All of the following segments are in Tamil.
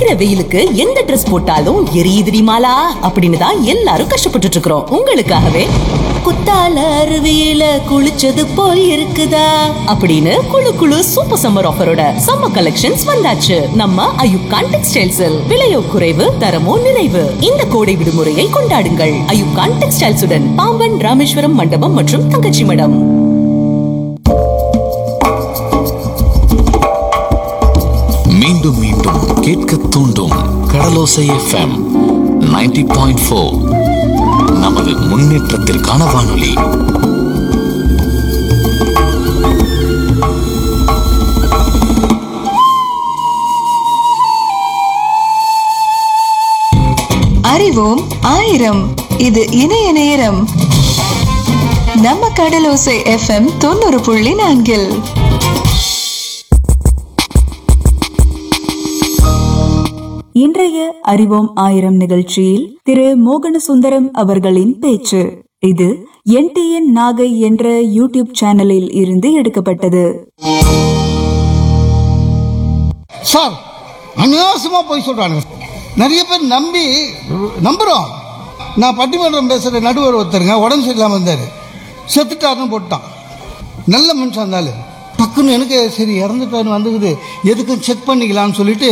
அடிக்கிற வெயிலுக்கு எந்த Dress போட்டாலும் எரியுதுடி மாலா அப்படின்னு தான் எல்லாரும் கஷ்டப்பட்டுட்டு இருக்கிறோம் உங்களுக்காகவே குத்தால அருவியில குளிச்சது போல் இருக்குதா அப்படின்னு குளு குளு சூப்பர் சம்மர் ஆஃபரோட சம்மர் கலெக்ஷன்ஸ் வந்தாச்சு நம்ம அயுப்கான் டெக்ஸ்டைல்ஸில் விலையோ குறைவு தரமோ நிறைவு இந்த கோடை விடுமுறையை கொண்டாடுங்கள் அயுப்கான் டெக்ஸ்டைல்ஸுடன் பாம்பன் ராமேஸ்வரம் மண்டபம் மற்றும் தங்கச்சி மடம் மீண்டும் மீண்டும் கேட்க தூண்டும் கடலோசை எஃப்எம் 90.4 பாயிண்ட் ஃபோர் நமது முன்னேற்றத்திற்கான வானொலி அறிவோம் ஆயிரம் இது இணைய நேரம் நம்ம கடலோசை எஃப்எம் தொண்ணூறு புள்ளி நான்கில் இன்றைய அறிவோம் ஆயிரம் நிகழ்ச்சியில் திரு மோகன சுந்தரம் அவர்களின் பேச்சு இது என்டிஎன் நாகை என்ற யூடியூப் சேனலில் இருந்து எடுக்கப்பட்டது சார் அநியாசமாக போய் சொல்கிறானுங்க நிறைய பேர் நம்பி நம்புகிறோம் நான் பட்டிமன்றம் பேசுகிற நடுவர் ஒருத்தருங்க உடம்பு சரியில்லாமல் இருந்தார் செத்துட்டாருன்னு போட்டான் நல்ல மனுஷன் இருந்தாலும் டக்குன்னு எனக்கு சரி இறந்துட்டாருன்னு வந்துக்குது எதுக்கும் செக் பண்ணிக்கலாம்னு சொல்லிட்டு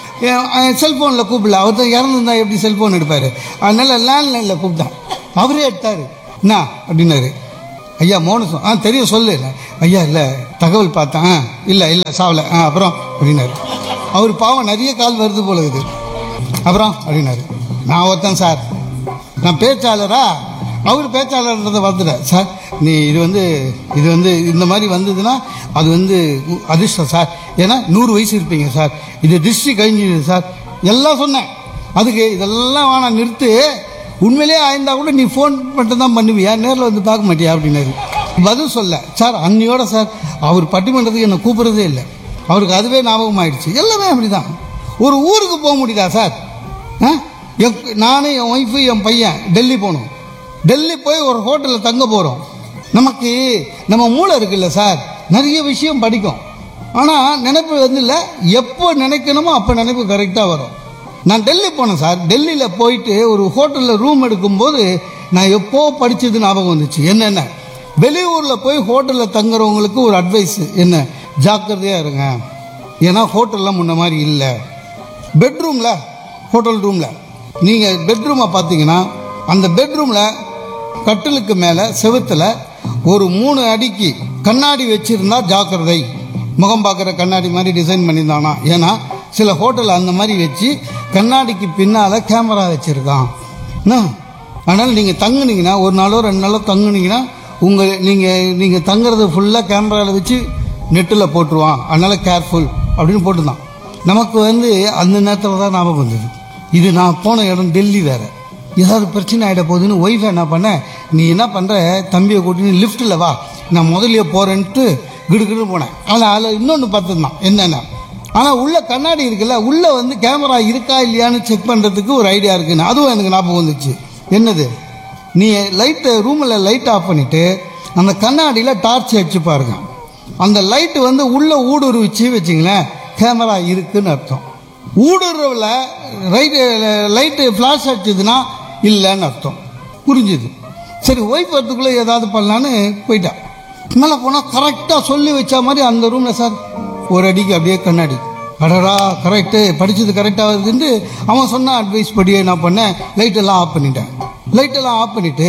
செல்ஃபோனில் கூப்பிடல அவர் தான் இறந்துருந்தா எப்படி செல்ஃபோன் எடுப்பார் அதனால லேண்ட்லைனில் கூப்பிட்டான் அவரே எடுத்தார் என்ன அப்படின்னாரு ஐயா மோனசம் ஆ தெரியும் சொல்லு ஐயா இல்லை தகவல் பார்த்தேன் ஆ இல்லை இல்லை சாவல ஆ அப்புறம் அப்படின்னாரு அவர் பாவம் நிறைய கால் வருது போல இருக்குது அப்புறம் அப்படின்னாரு நான் ஒருத்தன் சார் நான் பேச்சாளரா அவர் பேச்சாளர்ன்றதை வந்துட்டேன் சார் நீ இது வந்து இது வந்து இந்த மாதிரி வந்ததுன்னா அது வந்து உ- அதிர்ஷ்டம் சார் ஏன்னா நூறு வயசு இருப்பீங்க சார் இது திருஷ்டி கழிஞ்சிது சார் எல்லாம் சொன்னேன் அதுக்கு இதெல்லாம் வேணாம் நிறுத்து உண்மையிலேயே ஆயிருந்தா கூட நீ ஃபோன் மட்டும் தான் பண்ணுவியா நேரில் வந்து பார்க்க மாட்டியா அப்படின்னாரு பதில் சொல்ல சார் அன்னியோட சார் அவர் பட்டிமன்றத்துக்கு என்னை கூப்பிடுறதே இல்லை அவருக்கு அதுவே ஞாபகம் ஆயிடுச்சு எல்லாமே அப்படிதான் ஒரு ஊருக்கு போக முடியுதா சார் ஆ? எப்- நானும் என் ஒய்ஃபு என் பையன் டெல்லி போகணும் டெல்லி போய் ஒரு ஹோட்டலில் தங்க போகிறோம் நமக்கு நம்ம மூளை இருக்குல்ல சார் நிறைய விஷயம் படிக்கும் ஆனால் நினைப்பு வந்து இல்லை எப்போ நினைக்கணுமோ அப்போ நினைப்பு கரெக்டாக வரும் நான் டெல்லி போனேன் சார் டெல்லியில் போயிட்டு ஒரு ஹோட்டலில் ரூம் எடுக்கும்போது நான் எப்போ படித்தது ஞாபகம் வந்துச்சு என்னென்ன வெளியூரில் போய் ஹோட்டலில் தங்குறவங்களுக்கு ஒரு அட்வைஸ் என்ன ஜாக்கிரதையாக இருங்க ஏன்னா ஹோட்டல்லாம் முன்ன மாதிரி இல்லை பெட்ரூமில் ஹோட்டல் ரூமில் நீங்கள் பெட்ரூமை பார்த்தீங்கன்னா அந்த பெட்ரூமில் கட்டிலுக்கு மேலே செவுத்துல ஒரு மூணு அடிக்கு கண்ணாடி வச்சிருந்தா ஜாக்கிரதை முகம் பார்க்குற கண்ணாடி மாதிரி டிசைன் பண்ணியிருந்தானா ஏன்னா சில ஹோட்டல் அந்த மாதிரி வச்சு கண்ணாடிக்கு பின்னால் கேமரா வச்சுருக்கான் என்ன அதனால் நீங்கள் தங்குனீங்கன்னா ஒரு நாளோ ரெண்டு நாளோ தங்குனீங்கன்னா உங்கள் நீங்கள் நீங்கள் தங்குறது ஃபுல்லாக கேமராவில் வச்சு நெட்டில் போட்டுருவான் அதனால் கேர்ஃபுல் அப்படின்னு போட்டுருந்தான் நமக்கு வந்து அந்த நேரத்தில் தான் ஞாபகம் வந்தது இது நான் போன இடம் டெல்லி வேறு ஏதாவது பிரச்சனை ஆகிட போகுதுன்னு ஒய்ஃபை என்ன பண்ணேன் நீ என்ன பண்ணுற தம்பியை கூட்டின்னு லிஃப்ட்டில் வா நான் முதல்லயே போகிறேன்ட்டு கிடுகிடு போனேன் ஆனால் அதில் இன்னொன்று பார்த்துருந்தான் என்னென்ன ஆனால் உள்ள கண்ணாடி இருக்குல்ல உள்ளே வந்து கேமரா இருக்கா இல்லையான்னு செக் பண்ணுறதுக்கு ஒரு ஐடியா இருக்குன்னு அதுவும் எனக்கு ஞாபகம் வந்துச்சு என்னது நீ லைட்டை ரூமில் லைட் ஆஃப் பண்ணிவிட்டு அந்த கண்ணாடியில் டார்ச் அடிச்சு பாருங்க அந்த லைட்டு வந்து உள்ளே ஊடுருவிச்சு வச்சுங்களேன் கேமரா இருக்குன்னு அர்த்தம் ஊடுருவில் ரைட்டு லைட்டு ஃப்ளாஷ் அடிச்சதுன்னா இல்லைன்னு அர்த்தம் புரிஞ்சுது சரி ஒய்ஃப் வரத்துக்குள்ளே ஏதாவது பண்ணலான்னு போயிட்டான் மேலே போனால் கரெக்டாக சொல்லி வச்ச மாதிரி அந்த ரூமில் சார் ஒரு அடிக்கு அப்படியே கண்ணாடி அடடா கரெக்டு படித்தது கரெக்டாக வருதுன்ட்டு அவன் சொன்ன அட்வைஸ் படியே நான் பண்ணேன் லைட்டெல்லாம் ஆஃப் பண்ணிட்டேன் லைட்டெல்லாம் ஆஃப் பண்ணிவிட்டு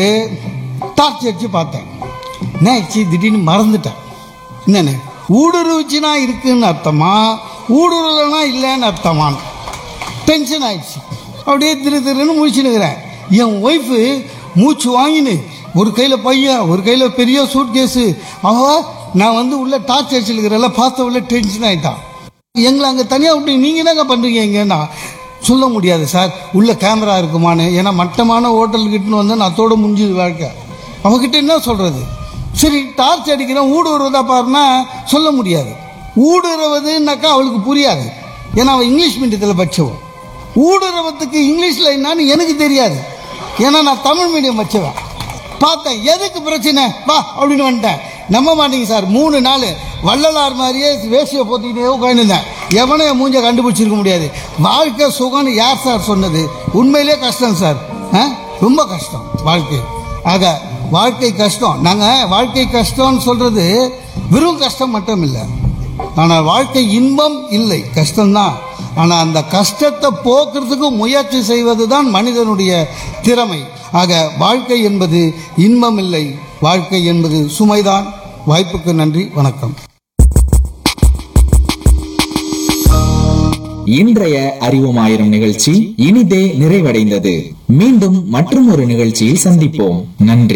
டார்ச் அடித்து பார்த்தேன் என்ன ஆயிடுச்சு திடீர்னு மறந்துட்டேன் என்னென்ன ஊடுருவிச்சுனா இருக்குன்னு அர்த்தமா ஊடுருவலைனா இல்லைன்னு அர்த்தமான்னு டென்ஷன் ஆயிடுச்சு அப்படியே திரு திருன்னு முழிச்சுனுக்கிறேன் என் ஒய்ஃபு மூச்சு வாங்கினு ஒரு கையில் பையன் ஒரு கையில் பெரிய சூட் கேஸு அவ நான் வந்து உள்ள டார்ச் அடிச்சிருக்கிறல்ல பார்த்த உள்ள டென்ஷன் ஆயிட்டான் எங்களை அங்கே தனியாக விட்டு நீங்கள் என்னங்க பண்ணுறீங்க இங்கன்னா சொல்ல முடியாது சார் உள்ள கேமரா இருக்குமான்னு ஏன்னா மட்டமான ஹோட்டலுக்கிட்டுன்னு வந்து நான் அதோட முடிஞ்சது வாழ்க்கை அவகிட்ட என்ன சொல்கிறது சரி டார்ச் அடிக்கிறேன் ஊடுருவதா பாருன்னா சொல்ல முடியாது ஊடுருவதுன்னாக்கா அவளுக்கு புரியாது ஏன்னா அவள் இங்கிலீஷ் மீடியத்தில் படிச்சவன் ஊடுருவத்துக்கு இங்கிலீஷில் என்னன்னு எனக்கு தெரியாது ஏன்னா நான் தமிழ் மீடியம் வச்சவன் பார்த்தேன் எதுக்கு பிரச்சனை வா அப்படின்னு வந்துட்டேன் நம்ப மாட்டீங்க சார் மூணு நாள் வள்ளலார் மாதிரியே வேஷ்டியை போத்திக்கிட்டே உட்காந்துருந்தேன் எவனும் என் மூஞ்ச கண்டுபிடிச்சிருக்க முடியாது வாழ்க்கை சுகம்னு யார் சார் சொன்னது உண்மையிலே கஷ்டம் சார் ஆ? ரொம்ப கஷ்டம் வாழ்க்கை ஆக வாழ்க்கை கஷ்டம் நாங்கள் வாழ்க்கை கஷ்டம்னு சொல்றது வெறும் கஷ்டம் மட்டும் இல்லை ஆனால் வாழ்க்கை இன்பம் இல்லை கஷ்டம்தான் ஆனால் அந்த கஷ்டத்தை போக்குறதுக்கு முயற்சி செய்வது தான் மனிதனுடைய திறமை ஆக வாழ்க்கை என்பது இன்பம் இல்லை வாழ்க்கை என்பது சுமைதான் வாய்ப்புக்கு நன்றி வணக்கம் இன்றைய அறிவோம் ஆயிரம் நிகழ்ச்சி இனிதே நிறைவடைந்தது மீண்டும் மற்றும் ஒரு நிகழ்ச்சியில் சந்திப்போம் நன்றி